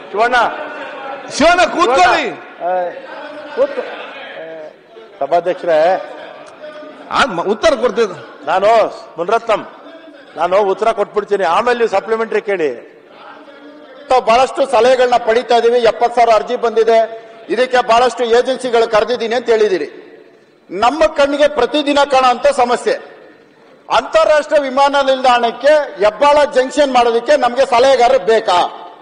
ಶಿವಣ್ಣ ಶಿವಣ್ಣ ಕೂತ್ಕೊಳ್ಳಿ ಆ, ಕೂತು ಆ, ಸಭಾಧ್ಯಕ್ಷರೇ ಆ, ಮ- ಉತ್ತರ ಕೊಡ್ತಿದ್ದ ನಾನು ಮುನ್ರತ್ನಂ ನಾನು ಉತ್ತರ ಕೊಟ್ಬಿಡ್ತೀನಿ ಆಮೇಲೆ ನೀವು ಸಪ್ಲಿಮೆಂಟರಿ ಕೇಳಿ ನಾವು ಬಹಳಷ್ಟು ಸಲಹೆಗಳನ್ನ ಪಡಿತಾ ಇದೀವಿ ಎಪ್ಪತ್ ಸಾವಿರ ಅರ್ಜಿ ಬಂದಿದೆ ಇದಕ್ಕೆ ಬಹಳಷ್ಟು ಏಜೆನ್ಸಿಗಳು ಕರೆದಿದ್ದೀನಿ ಅಂತ ಹೇಳಿದಿರಿ ನಮ್ಮ ಕಣ್ಣಿಗೆ ಪ್ರತಿದಿನ ಕಾಣುವಂತ ಸಮಸ್ಯೆ ಅಂತಾರಾಷ್ಟ್ರೀಯ ವಿಮಾನ ನಿಲ್ದಾಣಕ್ಕೆ ಹೆಬ್ಬಾಳ ಜಂಕ್ಷನ್ ಮಾಡೋದಕ್ಕೆ ನಮಗೆ ಸಲಹೆಗಾರರು ಬೇಕಾ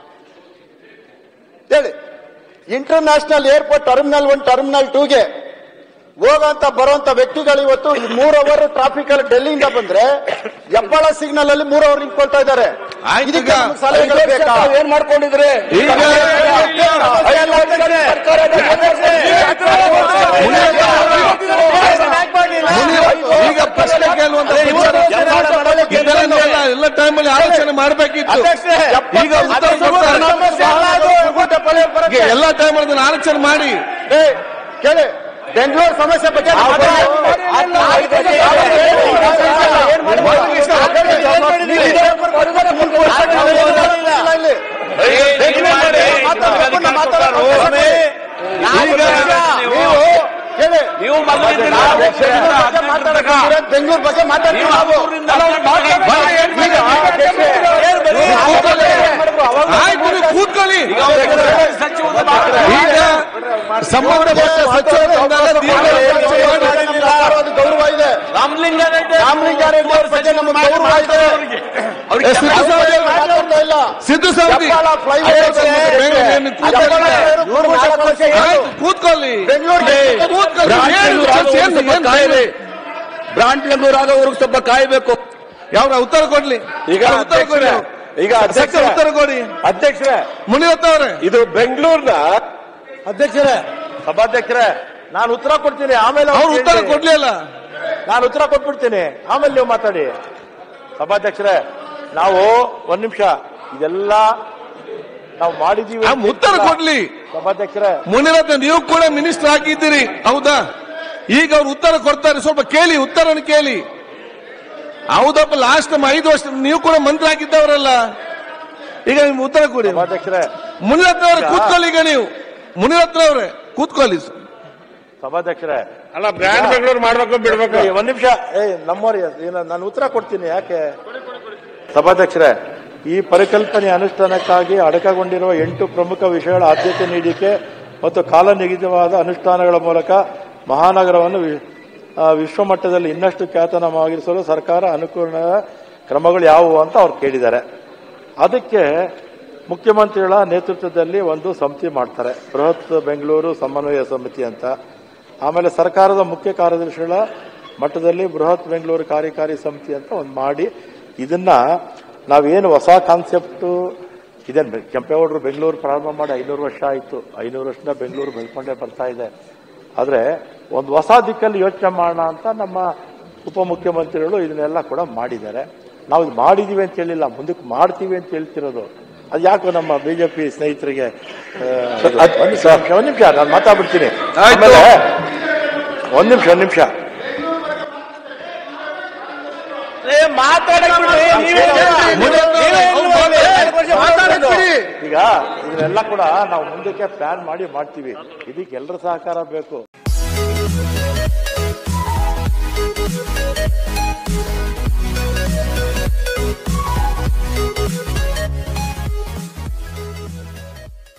ಹೇಳಿ international airport terminal one terminal ಟೂಗೆ ಹೋಗಂತ ಬರುವಂತ ವ್ಯಕ್ತಿಗಳು ಇವತ್ತು ಮೂರ್ ಅವರ್ ಟ್ರಾಫಿಕ್ ಅಲ್ಲಿ ಡೆಲ್ಲಿಯಿಂದ ಬಂದ್ರೆ ಹೆಬ್ಬಾಳ ಸಿಗ್ನಲ್ ಅಲ್ಲಿ ಮೂರ್ ಅವರ್ ನಿಂತ್ಕೊಳ್ತಾ ಇದ್ದಾರೆ ಆಯ್ತು ಇದಕ್ಕೆ ಈಗ. ನಮ್ಗೆ ಸಲಹೆಗಳು ಬೇಕಾ ಏನ್ ಮಾಡ್ಕೊಂಡಿದ್ರಿ ಈಗ ಈಗ ಪ್ರಶ್ನೆ ಕೇಳುವಂತ ವಿಚಾರ ಇದನ್ನೆಲ್ಲ ಎಲ್ಲ ಟೈಮಲ್ಲಿ ಆಲೋಚನೆ ಮಾಡಬೇಕಿತ್ತು ಈಗ ಉತ್ತರ ಕೊಡ್ತಾರೆ ಈಗ ಎಲ್ಲ ಟೈಮಲ್ಲಿ ಅದನ್ನ ಆಲೋಚನೆ ಮಾಡಿ ಏ, ಕೇಳಿ ಬೆಂಗಳೂರು ಸಮಸ್ಯೆ ಬಗ್ಗೆ ನಾವು ನೀವು ಬೆಂಗಳೂರು ಬಗ್ಗೆ ಮಾತಾಡ್ತೀವಿ ನಾವು ಆಯ್ತು ನೀವು ಕೂತ್ಕೊಳ್ಳಿ ಈಗ ಸಂಬಂಧಪಟ್ಟ ಸಚಿವ ಬಂದಾಗ ತೀರ್ಮಾನ ಅದು ಗೌರವ ಇದೆ ರಾಮಲಿಂಗಾರೆಡ್ಡಿ ಅವ್ರ ಬಗ್ಗೆ ನಮಗೆ ಗೌರವ ಇದೆ ಏ, ಸಿದ್ದು ಸವದಿ ಮಾತಾಡ್ತಾ ಇಲ್ಲ ಸಿದ್ದು ಸವದಿ ಹೆಬ್ಬಾಳ flyover ಆಯ್ತು, ಬೇಗ ನೀನು ಕೂತ್ಕೊಳ್ಳಿ. ಇವ್ರು ನಾಲ್ಕು ವರ್ಷ ಆಯ್ತು ಕೂತ್ಕೊಳ್ಳಿ ಬೆಂಗಳೂರಿಗೆ ಕೂತ್ಕೊಳ್ಳಿ ಏನು ಚರ್ಚೆ? ಏನು- ಏನು ಕಾಯಿಲೆ? ಬ್ರಾಂಡ್ ಬೆಂಗಳೂರು ಆಗೋವರೆಗೂ ಸ್ವಲ್ಪ ಕಾಯಬೇಕು ಯಾವ ಉತ್ತರ ಕೊಡ್ಲಿ ಈಗ ಉತ್ತರ ಕೊಡಿ ಈಗ ಅಧ್ಯಕ್ಷ ಉತ್ತರ ಕೊಡಿ ಅಧ್ಯಕ್ಷರೇ ಮುನಿಯತ್ತ ಅವರೇ ಇದು ಬೆಂಗಳೂರಿನ ಅಧ್ಯಕ್ಷರೇ ಸಭಾಧ್ಯಕ್ಷರೇ ನಾನು ಉತ್ತರ ಕೊಡ್ತೀನಿ ಆಮೇಲೆ ಅವ್ರು ಉತ್ತರ ಕೊಡ್ಲಿಲ್ಲ ನಾನು ಉತ್ತರ ಕೊಟ್ಬಿಡ್ತೀನಿ ಆಮೇಲೆ ನೀವು ಮಾತಾಡಿ ಸಭಾಧ್ಯಕ್ಷರೇ ನಾವು ಒಂದ್ ನಿಮಿಷ ಇದೆಲ್ಲ ನಾವು ಮಾಡಿದೀವಿ ಆ ಉತ್ತರ ಕೊಡ್ಲಿ ಸಭಾಧ್ಯಕ್ಷರೇ ಮುನಿರತ್ನ ನೀವು ಕೂಡ ಮಿನಿಸ್ಟರ್ ಆಗಿದ್ದೀರಿ ಹೌದಾ ಈಗ ಅವ್ರು ಉತ್ತರ ಕೊಡ್ತಾರೆ ಸ್ವಲ್ಪ ಕೇಳಿ ಉತ್ತರವನ್ನು ಕೇಳಿ ಹೌದಪ್ಪ ಲಾಸ್ಟ್ ಟೈಮ್ ಐದು ವರ್ಷ ನೀವು ಕೂಡ ಮಂತ್ರಿ ಆಗಿದ್ದವರಲ್ಲ ಈಗ ನಿಮ್ಗೆ ಉತ್ತರ ಕೊಡಿ ಸಭಾಧ್ಯಕ್ಷರೇ ಮುನಿರತ್ನ ಅವರೇ ಕೂತ್ಕೊಳ್ಳಿ ಈಗ ನೀವು ಮುನಿರತ್ನ ಅವರೇ ಕೂತ್ಕೊಳ್ಳಿ ಸಭಾಧ್ಯಕ್ಷರೇ ಅಲ್ಲ ಬ್ರ್ಯಾಂಡ್ ಬೆಂಗಳೂರು ಮಾಡ್ಬೇಕು ಬಿಡ್ಬೇಕು ಏ, ಒಂದ್ ನಿಮಿಷ ಏ ನಮ್ಮವ್ರಿ ನಾನು ಉತ್ತರ ಕೊಡ್ತೀನಿ ಯಾಕೆ ಸಭಾಧ್ಯಕ್ಷರೇ ಈ ಪರಿಕಲ್ಪನೆ ಅನುಷ್ಠಾನಕ್ಕಾಗಿ ಅಡಕಗೊಂಡಿರುವ ಎಂಟು ಪ್ರಮುಖ ವಿಷಯಗಳ ಆದ್ಯತೆ ನೀಡಿಕೆ ಮತ್ತು ಕಾಲ ನಿಗದಿತವಾದ ಅನುಷ್ಠಾನಗಳ ಮೂಲಕ ಮಹಾನಗರವನ್ನು ವಿ- ಆ, ವಿಶ್ವಮಟ್ಟದಲ್ಲಿ ಇನ್ನಷ್ಟು ಖ್ಯಾತನವಾಗಿರಿಸಲು ಸರ್ಕಾರ ಅನುಕೂಲ ಕ್ರಮಗಳು ಯಾವುವು ಅಂತ ಅವ್ರು ಕೇಳಿದ್ದಾರೆ ಅದಕ್ಕೆ ಮುಖ್ಯಮಂತ್ರಿಗಳ ನೇತೃತ್ವದಲ್ಲಿ ಒಂದು ಸಮಿತಿ ಮಾಡ್ತಾರೆ ಬೃಹತ್ ಬೆಂಗಳೂರು ಸಮನ್ವಯ ಸಮಿತಿ ಅಂತ ಆಮೇಲೆ ಸರ್ಕಾರದ ಮುಖ್ಯ ಕಾರ್ಯದರ್ಶಿಗಳ ಮಟ್ಟದಲ್ಲಿ ಬೃಹತ್ ಬೆಂಗಳೂರು ಕಾರ್ಯಕಾರಿ ಸಮಿತಿ ಅಂತ ಒಂದು ಮಾಡಿ ಇದನ್ನ ನಾವೇನು ಹೊಸ ಕಾನ್ಸೆಪ್ಟು ಇದೇನು ಕೆಂಪೇಗೌಡರು ಬೆಂಗಳೂರು ಪ್ರಾರಂಭ ಮಾಡಿ ಐನೂರು ವರ್ಷ ಆಯಿತು ಐನೂರು ವರ್ಷದಿಂದ ಬೆಂಗಳೂರು ಬೆಳ್ಕೊಂಡೇ ಬರ್ತಾ ಇದೆ ಆದರೆ ಒಂದು ಹೊಸ ದಿಕ್ಕಲ್ಲಿ ಯೋಚನೆ ಮಾಡೋಣ ಅಂತ ನಮ್ಮ ಉಪಮುಖ್ಯಮಂತ್ರಿಗಳು ಇದನ್ನೆಲ್ಲ ಕೂಡ ಮಾಡಿದ್ದಾರೆ ನಾವು ಇದು ಮಾಡಿದೀವಿ ಅಂತ ಹೇಳಿಲ್ಲ ಮುಂದಕ್ಕೆ ಮಾಡ್ತೀವಿ ಅಂತ ಹೇಳ್ತಿರೋದು ಅದು ಯಾಕೋ ನಮ್ಮ ಬಿಜೆಪಿ ಸ್ನೇಹಿತರಿಗೆ ಆ, ಒಂದ್ ನಿಮಿಷ ಒಂದ್ ನಿಮಿಷ ನಾನು ಮಾತಾಡ್ಬಿಡ್ತೀನಿ ಆಯ್ತು. ಆಮೇಲೆ ಒಂದ್ ನಿಮಿಷ ಒಂದ್ ನಿಮಿಷ ಈಗ ಇದನ್ನೆಲ್ಲ ಕೂಡ ನಾವು ಮುಂದಕ್ಕೆ ಪ್ಲಾನ್ ಮಾಡಿ ಮಾಡ್ತೀವಿ ಇದಕ್ಕೆ ಎಲ್ಲರ ಸಹಕಾರ ಬೇಕು